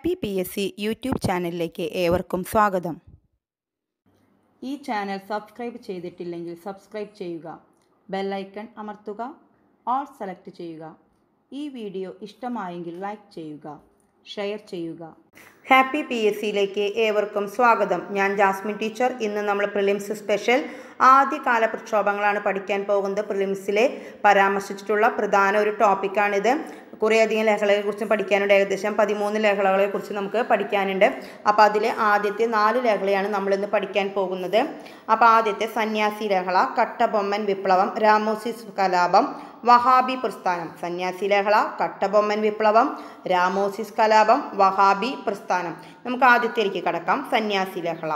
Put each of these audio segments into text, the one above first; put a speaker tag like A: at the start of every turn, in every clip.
A: happy P S C YouTube ചാനലിലേക്ക് ഏവർക്കും സ്വാഗതം ഈ ചാനൽ സബ്സ്ക്രൈബ് ചെയ്തിട്ടില്ലെങ്കിൽ സബ്സ്ക്രൈബ് ചെയ്യുക ബെല്ലൈക്കൺ അമർത്തുക ഓൾ സെലക്ട് ചെയ്യുക ഈ വീഡിയോ ഇഷ്ടമായെങ്കിൽ ലൈക്ക് ചെയ്യുക ഷെയർ ചെയ്യുക ഹാപ്പി പി എസ് സിയിലേക്ക് ഏവർക്കും സ്വാഗതം ഞാൻ ജാസ്മിൻ ടീച്ചർ ഇന്ന് നമ്മൾ പ്രിലിംസ് സ്പെഷ്യൽ ആദ്യകാല പ്രക്ഷോഭങ്ങളാണ് പഠിക്കാൻ പോകുന്നത് പ്രിലിംസിലെ പരാമർശിച്ചിട്ടുള്ള പ്രധാന ഒരു ടോപ്പിക്കാണിത് കുറേയധികം ലേഖകളെ കുറിച്ച് പഠിക്കാനുണ്ട് ഏകദേശം പതിമൂന്ന് ലേഖകളെ കുറിച്ച് നമുക്ക് പഠിക്കാനുണ്ട് അപ്പോൾ അതിലെ ആദ്യത്തെ നാല് ലേഖലയാണ് നമ്മളിന്ന് പഠിക്കാൻ പോകുന്നത് അപ്പോൾ ആദ്യത്തെ സന്യാസി ലേഖല കട്ടബൊമ്മൻ വിപ്ലവം രാമോസിസ് കലാപം വഹാബി പ്രസ്ഥാനം സന്യാസി ലേഖല കട്ടബൊമ്മൻ വിപ്ലവം രാമോസിസ് കലാപം വഹാബി പ്രസ്ഥാനം നമുക്ക് ആദ്യത്തേക്ക് കടക്കാം സന്യാസി ലേഖല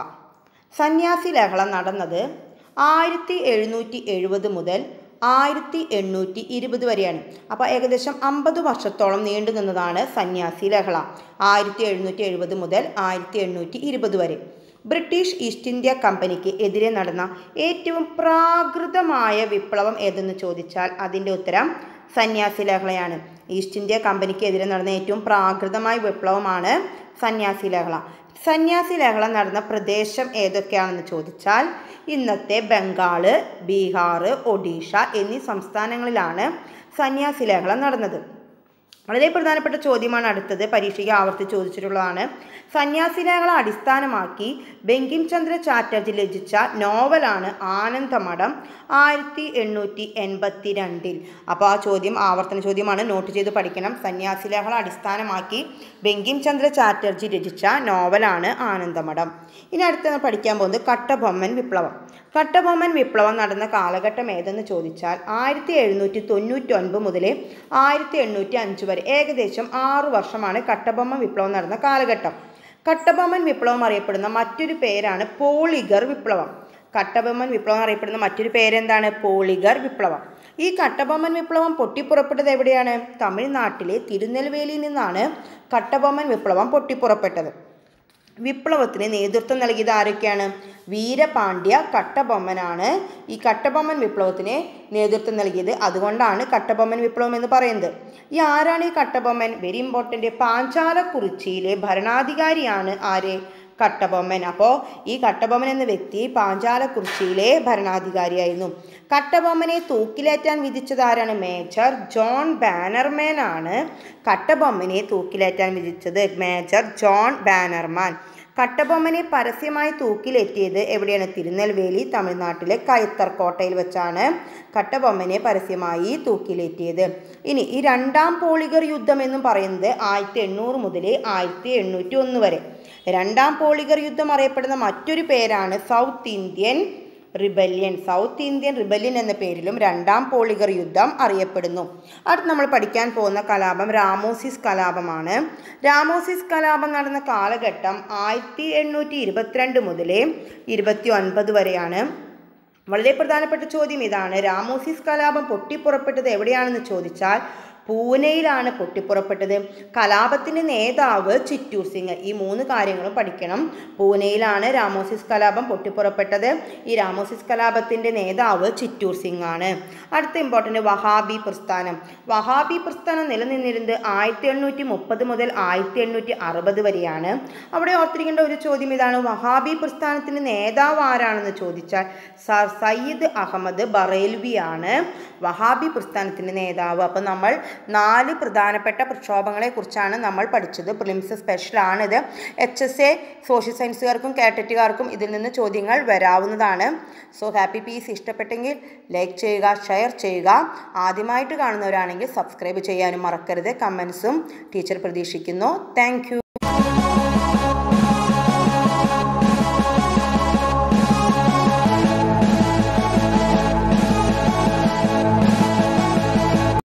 A: സന്യാസി ലേഖല നടന്നത് ആയിരത്തി എഴുന്നൂറ്റി എഴുപത് മുതൽ ആയിരത്തി എണ്ണൂറ്റി ഇരുപത് വരെയാണ് അപ്പോൾ ഏകദേശം അമ്പത് വർഷത്തോളം നീണ്ടു നിന്നതാണ് സന്യാസി ലഹള ആയിരത്തി എഴുന്നൂറ്റി എഴുപത് മുതൽ ആയിരത്തി എണ്ണൂറ്റി ഇരുപത് വരെ ബ്രിട്ടീഷ് ഈസ്റ്റ് ഇന്ത്യ കമ്പനിക്ക് എതിരെ നടന്ന ഏറ്റവും പ്രാകൃതമായ വിപ്ലവം ഏതെന്ന് ചോദിച്ചാൽ അതിൻ്റെ ഉത്തരം സന്യാസി ലഹളയാണ് ഈസ്റ്റ് ഇന്ത്യ കമ്പനിക്ക് എതിരെ നടന്ന ഏറ്റവും പ്രാകൃതമായ വിപ്ലവമാണ് സന്യാസി ലഹള സന്യാസി ലഹള നടന്ന പ്രദേശം ഏതൊക്കെയാണെന്ന് ചോദിച്ചാൽ ഇന്നത്തെ ബംഗാള് ബീഹാർ ഒഡീഷ എന്നീ സംസ്ഥാനങ്ങളിലാണ് സന്യാസി ലഹള നടന്നത് വളരെ പ്രധാനപ്പെട്ട ചോദ്യമാണ് അടുത്തത് പരീക്ഷയ്ക്ക് ആവർത്തിച്ച് ചോദിച്ചിട്ടുള്ളതാണ് സന്യാസി ലഹള അടിസ്ഥാനമാക്കി ബങ്കിം ചന്ദ്ര ചാറ്റർജി രചിച്ച നോവലാണ് ആനന്ദമഠം ആയിരത്തി എണ്ണൂറ്റി എൺപത്തി രണ്ടിൽ അപ്പോൾ ആ ചോദ്യം ആവർത്തന ചോദ്യമാണ് നോട്ട് ചെയ്ത് പഠിക്കണം സന്യാസി ലഹള അടിസ്ഥാനമാക്കി ബങ്കിം ചന്ദ്ര ചാറ്റർജി രചിച്ച നോവലാണ് ആനന്ദമഠം ഇനി അടുത്ത പഠിക്കാൻ പോകുന്നത് കട്ടബൊമ്മൻ വിപ്ലവം കട്ടബൊമ്മൻ വിപ്ലവം നടന്ന കാലഘട്ടം ഏതെന്ന് ചോദിച്ചാൽ ആയിരത്തി എഴുന്നൂറ്റി തൊണ്ണൂറ്റി ഒൻപത് മുതൽ ആയിരത്തി എണ്ണൂറ്റി അഞ്ച് വരെ ഏകദേശം ആറു വർഷമാണ് കട്ടബൊമ്മൻ വിപ്ലവം നടന്ന കാലഘട്ടം കട്ടബൊമ്മൻ വിപ്ലവം അറിയപ്പെടുന്ന മറ്റൊരു പേരാണ് പോളിഗർ വിപ്ലവം കട്ടബൊമ്മൻ വിപ്ലവം അറിയപ്പെടുന്ന മറ്റൊരു പേരെന്താണ് പോളിഗർ വിപ്ലവം ഈ കട്ടബൊമ്മൻ വിപ്ലവം പൊട്ടിപ്പുറപ്പെട്ടത് എവിടെയാണ് തമിഴ്നാട്ടിലെ തിരുനെൽവേലിയിൽ നിന്നാണ് കട്ടബൊമ്മൻ വിപ്ലവം പൊട്ടിപ്പുറപ്പെട്ടത് വിപ്ലവത്തിന് നേതൃത്വം നൽകിയത് ആരൊക്കെയാണ് വീരപാണ്ഡ്യ കട്ടബൊമ്മനാണ് ഈ കട്ടബൊമ്മൻ വിപ്ലവത്തിന് നേതൃത്വം നൽകിയത് അതുകൊണ്ടാണ് കട്ടബൊമ്മൻ വിപ്ലവം എന്ന് പറയുന്നത് ഈ ആരാണ് ഈ കട്ടബൊമ്മൻ വെരി ഇമ്പോർട്ടൻ്റ് പാഞ്ചാലക്കുറിച്ചിയിലെ ഭരണാധികാരിയാണ് ആര് കട്ടബൊമ്മൻ അപ്പോൾ ഈ കട്ടബൊമ്മൻ എന്ന വ്യക്തി പാഞ്ചാലക്കുറിച്ചിയിലെ ഭരണാധികാരിയായിരുന്നു കട്ടബൊമ്മനെ തൂക്കിലേറ്റാൻ വിധിച്ചത് ആരാണ് മേജർ ജോൺ ബാനർമാൻ ആണ് കട്ടബൊമ്മനെ തൂക്കിലേറ്റാൻ വിധിച്ചത് മേജർ ജോൺ ബാനർമാൻ കട്ടബൊമ്മനെ പരസ്യമായി തൂക്കിലെത്തിയത് എവിടെയാണ് തിരുനെൽവേലി തമിഴ്നാട്ടിലെ കയത്തർ കോട്ടയിൽ വെച്ചാണ് കട്ടബൊമ്മനെ പരസ്യമായി തൂക്കിലേറ്റിയത് ഇനി ഈ രണ്ടാം പോളിഗർ യുദ്ധം എന്ന് പറയുന്നത് ആയിരത്തി എണ്ണൂറ് മുതൽ ആയിരത്തി എണ്ണൂറ്റി ഒന്ന് വരെ രണ്ടാം പോളിഗർ യുദ്ധം അറിയപ്പെടുന്ന മറ്റൊരു പേരാണ് South Indian rebellion South Indian rebellion എന്ന പേരിലും രണ്ടാം പോളിഗർ യുദ്ധം അറിയപ്പെടുന്നു അടുത്ത് നമ്മൾ പഠിക്കാൻ പോകുന്ന കലാപം രാമോസിസ് കലാപമാണ് രാമോസിസ് കലാപം നടന്ന കാലഘട്ടം ആയിരത്തി എണ്ണൂറ്റി ഇരുപത്തിരണ്ട് മുതൽ ഇരുപത്തി ഒൻപത് വരെയാണ് വളരെ പ്രധാനപ്പെട്ട ചോദ്യം ഇതാണ് രാമോസിസ് കലാപം പൊട്ടിപ്പുറപ്പെട്ടത് എവിടെയാണെന്ന് ചോദിച്ചാൽ പൂനെയിലാണ് പൊട്ടിപ്പുറപ്പെട്ടത് കലാപത്തിൻ്റെ നേതാവ് ചിറ്റൂർ സിംഗ് ഈ മൂന്ന് കാര്യങ്ങളും പഠിക്കണം പൂനെയിലാണ് രാമോസിസ് കലാപം പൊട്ടിപ്പുറപ്പെട്ടത് ഈ രാമോസിസ് കലാപത്തിൻ്റെ നേതാവ് ചിറ്റൂർ സിംഗ് ആണ് അടുത്ത ഇമ്പോർട്ടൻ്റ് വഹാബി പ്രസ്ഥാനം വഹാബി പ്രസ്ഥാനം നിലനിന്നിരുന്നത് ആയിരത്തി എണ്ണൂറ്റി മുപ്പത് മുതൽ ആയിരത്തി എണ്ണൂറ്റി അറുപത് വരെയാണ് അവിടെ ഓർത്തിരിക്കേണ്ട ഒരു ചോദ്യം ഇതാണ് വഹാബി പ്രസ്ഥാനത്തിൻ്റെ നേതാവ് ആരാണെന്ന് ചോദിച്ചാൽ സർ സയ്യിദ് അഹമ്മദ് ബറേൽവിയാണ് വഹാബി പ്രസ്ഥാനത്തിൻ്റെ നേതാവ് അപ്പോൾ നമ്മൾ നാല് പ്രധാനപ്പെട്ട പ്രക്ഷോഭങ്ങളെക്കുറിച്ചാണ് നമ്മൾ പഠിച്ചത് പ്രിലിംസ് സ്പെഷ്യലാണിത് എച്ച് എസ് എ സോഷ്യൽ സയൻസുകാർക്കും കാറ്ററ്റുകാർക്കും ഇതിൽ നിന്ന് ചോദ്യങ്ങൾ വരാവുന്നതാണ് സോ ഹാപ്പി പീസ് ഇഷ്ടപ്പെട്ടെങ്കിൽ ലൈക്ക് ചെയ്യുക ഷെയർ ചെയ്യുക ആദ്യമായിട്ട് കാണുന്നവരാണെങ്കിൽ സബ്സ്ക്രൈബ് ചെയ്യാനും മറക്കരുത് കമൻസും ടീച്ചർ പ്രതീക്ഷിക്കുന്നു താങ്ക്